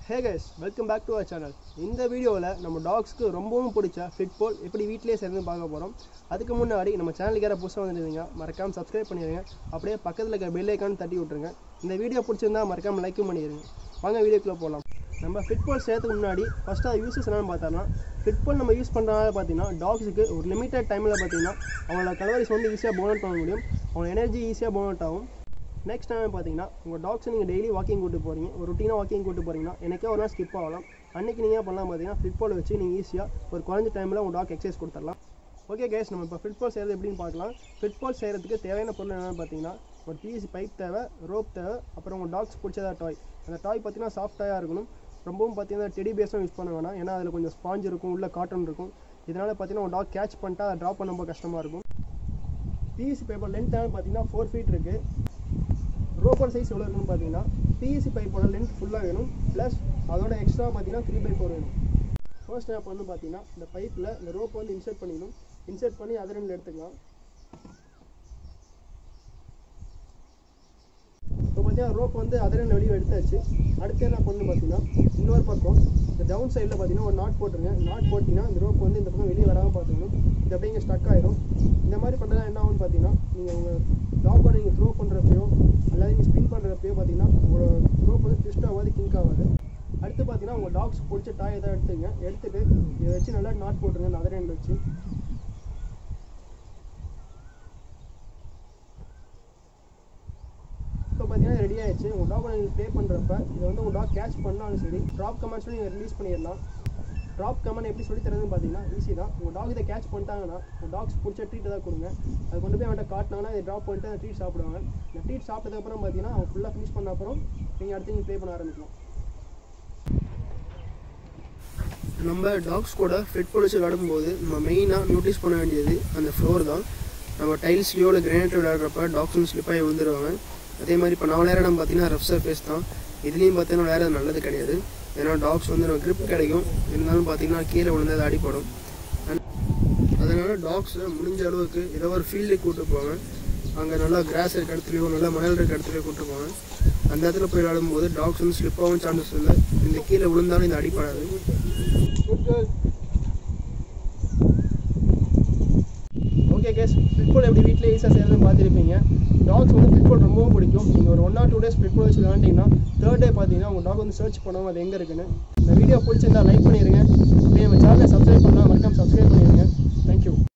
hey guys welcome back to our channel இந்த வீடியோவில் நம்ம டாக்ஸ்க்கு ரொம்பவும் பிடிச்ச ஃபிட் போல் எப்படி வீட்டிலேயே சேர்ந்து பார்க்க போகிறோம் அதுக்கு முன்னாடி நம்ம சேனலுக்கு யாராவது புதுசாக வந்துருந்தீங்க மறக்காமல் சப்ஸ்கிரைப் பண்ணிடுங்க அப்படியே பக்கத்தில் இருக்க பெல் ஐக்கான் தட்டி விட்ருங்க இந்த வீடியோ பிடிச்சிருந்தா மறக்காமல் லைக்கும் பண்ணிடுங்க வாங்க வீடியோக்குள்ளே போகலாம் நம்ம ஃபிட் போல் சேர்த்துக்கு முன்னாடி ஃபஸ்ட்டு அது யூஸஸ் என்னென்னு பார்த்தோம்னா ஃபிட் போல் நம்ம யூஸ் பண்ணுறதுனால பார்த்தீங்கன்னா டாக்ஸுக்கு ஒரு லிமிட்டட் டைமில் பார்த்தீங்கன்னா அவங்களோட கலவரிஸ் வந்து ஈஸியாக போன் அவுட் பண்ண முடியும் அவங்க எனர்ஜி ஈஸியாக போன் அவுட் ஆகும் நெக்ஸ்ட் டைம் பார்த்தீங்கன்னா உங்கள் டாக்ஸை நீங்கள் டெய்லி வாக்கிங் கூட்டு போகிறீங்க ஒரு ருட்டீனாக வாக்கிங் கூட்டு போகிறீங்கன்னா எனக்கே ஒரு நாள் ஸ்கிப் ஆகலாம் அன்றைக்கி நீங்கள் பண்ணலாம் பார்த்தீங்கன்னா ஃபிட்பால் வச்சு நீங்கள் ஈஸியாக ஒரு குறைஞ்ச டைமில் உங்கள் டாக் எக்ஸசைஸ் கொடுத்துடலாம் ஓகே கேஸ் நம்ம இப்போ ஃபிட்பால் செய்கிறது எப்படின்னு பார்க்கலாம் ஃபிட்பால் செய்கிறதுக்கு தேவையான பொருள் என்னென்னு பார்த்தீங்கன்னா ஒரு பிவிசி பைப் தேவை ரோப் தேவை அப்புறம் உங்கள் டாக்ஸ் பிடிச்சதா டாய் அந்த டாய் பார்த்தீங்கன்னா சாஃப்ட் டாயாக இருக்கணும் ரொம்பவும் பார்த்தீங்கன்னா டெடி பேஸும் யூஸ் பண்ண வேணாம் ஏன்னா அதில் கொஞ்சம் ஸ்பாஞ்ச் இருக்கும் உள்ள காட்டன் இருக்கும் இதனால் பார்த்தீங்கன்னா உங்கள் டாக் கேட்ச் பண்ணிட்டா அதை ட்ராப் பண்ண ரொம்ப கஷ்டமாக இருக்கும் பிவிசி பேப்பர் லென்த் பார்த்தீங்கன்னா ஃபோர் ஃபீட் இருக்குது ரோப்பர் சைஸ் எவ்வளோ இருக்குன்னு பார்த்தீங்கன்னா பிஎஸ்சி பைப்போட லென்த் ஃபுல்லாக வேணும் ப்ளஸ் அதோட எக்ஸ்ட்ரா பார்த்தீங்கன்னா த்ரீ பை ஃபோர் வேணும் ஃபர்ஸ்ட் ஸ்டெப் வந்து பார்த்தீங்கன்னா இந்த பைப்பில் இந்த ரோப் வந்து இன்சர்ட் பண்ணிக்கணும் இன்சர்ட் பண்ணி அதை ரெண்டு எடுத்துக்கலாம் இப்போ பார்த்தீங்கன்னா ரோப் வந்து அதை ரெண்டு வெளியே எடுத்தாச்சு அடுத்து என்ன பண்ணணும் பார்த்தீங்கன்னா இன்னொரு பக்கம் இந்த டவுன் சைடில் பார்த்தீங்கன்னா ஒரு நாட் போட்டுருங்க நாட் போட்டிங்கன்னா இந்த ரோப் வந்து இந்த பக்கம் வெளியே வராமல் பார்த்துக்கணும் இது அப்படியே இங்கே ஸ்டக் ஆயிரும் இந்த மாதிரி பண்ணுறதா என்ன ஆகும்னு பார்த்தீங்கன்னா நீங்கள் உங்கள் டாக்கோட நீங்கள் த்ரோ பண்ணுறப்பையோ அல்லது நீங்கள் ஸ்பின் பண்ணுறப்பையோ பார்த்தீங்கன்னா உங்களோட ரோப் வந்து ட்விஸ்ட் ஆகாது கிங்க் ஆகாது அடுத்து பார்த்தீங்கன்னா உங்கள் டாக்ஸ் பிடிச்ச டாய் எதாவது எடுத்துங்க எடுத்துட்டு இதை வச்சு நல்லா நாட் போட்டுருங்க இந்த அதர் வச்சு இப்போ பார்த்தீங்கன்னா ரெடி ஆயிடுச்சு உங்கள் டாக் நீங்கள் ப்ளே பண்ணுறப்ப இதை வந்து உங்கள் டாக் கேட்ச் பண்ணாலும் சரி ட்ராப் கமெண்ட்ஸ் நீங்கள் ரிலீஸ் பண்ணிடலாம் ட்ராப் கமெண்ட் எப்படி சொல்லி தரதுன்னு பார்த்தீங்கன்னா ஈஸி தான் உங்கள் டாக் இதை கேட்ச் பண்ணிட்டாங்கன்னா உங்கள் டாக்ஸ் பிடிச்ச ட்ரீட் தான் கொடுங்க அது கொண்டு போய் அவன்கிட்ட காட்டினாங்கன்னா இதை ட்ராப் பண்ணிட்டு அந்த ட்ரீட் சாப்பிடுவாங்க இந்த ட்ரீட் சாப்பிட்டதுக்கப்புறம் பார்த்தீங்கன்னா அவன் ஃபுல்லாக ஃபினிஷ் பண்ண அப்புறம் நீங்கள் அடுத்து நீங்கள் ப்ளே பண்ண ஆரம்பிக்கலாம் நம்ம டாக்ஸ் கூட ஃபிட் பொலிச்சு விளையாடும்போது நம்ம மெயினாக நோட்டீஸ் பண்ண வேண்டியது அந்த ஃப்ளோர் தான் நம்ம டைல்ஸ்லையோ இல்லை கிரானைட் விளையாடுறப்ப டாக்ஸ் வந்து ஸ்லிப்பாகி விழுந்துருவாங்க அதே மாதிரி இப்போ நான் விளையாட நம்ம பார்த்தீங்கன்னா ரஃப் சர்ஃபேஸ் தான் இதுலேயும் பார்த்தீங்கன்னா விளையாடுறது நல்லது கிடையாது ஏன்னா டாக்ஸ் வந்து நம்ம grip கிடைக்கும் இருந்தாலும் பார்த்தீங்கன்னா கீழே விழுந்தது அடிப்படும் அதனால் டாக்ஸை முடிஞ்ச அளவுக்கு ஏதோ ஒரு ஃபீல்டுக்கு கூப்பிட்டு போவாங்க அங்கே நல்லா கிராஸ் இருக்க இடத்துலையோ நல்லா மணல் இருக்க இடத்துலையோ கூப்பிட்டு போவாங்க அந்த இடத்துல போய் விளையாடும்போது டாக்ஸ் வந்து ஸ்லிப் ஆகும் சான்சஸ் இல்லை இந்த கீழே விழுந்தாலும் இந்த அடிப்படாது ஓகே கேஸ் ஃபிட்பால் எப்படி வீட்டில் ஈஸியாக செய்யறதுன்னு பார்த்துருப்பீங்க டாக்ஸ் வந்து ஃபிட்பால் ரொம்பவும் பிடிக்கும் நீங்கள் ஒரு one or two days fitball வச்சு விளாண்டிங்கன்னா தேர்ட் டே பார்த்தீங்கன்னா உங்கள் டாக் வந்து சர்ச் பண்ணுவோம் அது எங்கே இருக்குன்னு இந்த வீடியோ பிடிச்சிருந்தா லைக் பண்ணிடுங்க அப்படியே நம்ம சேனலை சப்ஸ்கிரைப் பண்ணால் மறக்காம சப்ஸ்கிரைப் பண்ணிடுங்க தேங்க்யூ